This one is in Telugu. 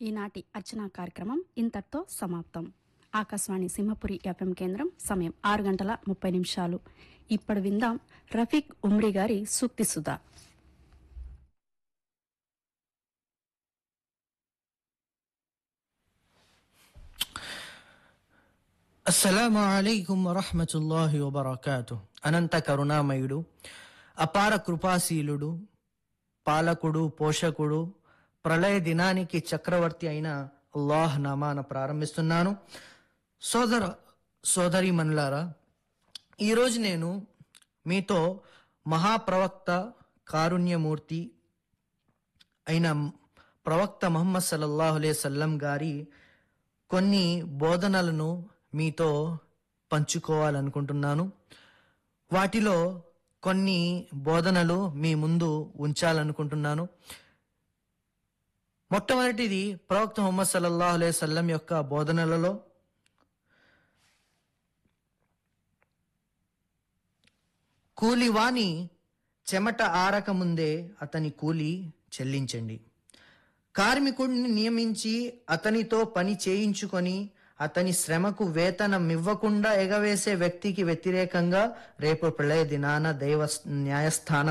ఈనాటి అర్చనా కార్యక్రమం ఇంతటితో సమాప్తం ఆకాశవాణి సింహపురి ఎఫ్ఎం కేంద్రం సమయం ఆరు గంటల ముప్పై నిమిషాలు ఇప్పుడు విందాం రఫీక్ ఉమ్రి గారి సూక్తి సుధా అస్సలాము అలైకుం వరహమతుల్లాహి వబర్కాతు అనంత కరుణామయుడు అపార కృపాశీలుడు పాలకుడు పోషకుడు ప్రళయ దినానికి చక్రవర్తి అయిన అల్లాహ్ నామాన ప్రారంభిస్తున్నాను సోదర సోదరి మనులారా ఈరోజు నేను మీతో మహాప్రవక్త కారుణ్యమూర్తి అయిన ప్రవక్త ముహమ్మద్ సల్లల్లాహు అలైహి సల్లం గారి కొన్ని బోధనలను మీతో పంచుకోవాలనుకుంటున్నాను వాటిలో కొన్ని బోధనలు మీ ముందు ఉంచాలనుకుంటున్నాను మొట్టమొదటిది ప్రవక్త ముహమ్మద్ సల్లల్లాహు అలైహి సల్లం యొక్క బోధనలలో కూలివాని చెమట ఆరక ముందే అతని కూలి చెల్లించండి కార్మికుడిని నియమించి అతనితో పని చేయించుకొని అతని శ్రమకు వేతనం ఇవ్వకుండా ఎగవేసే వ్యక్తికి వ్యతిరేకంగా రేపు ప్రళయ దినాన దైవ న్యాయస్థానం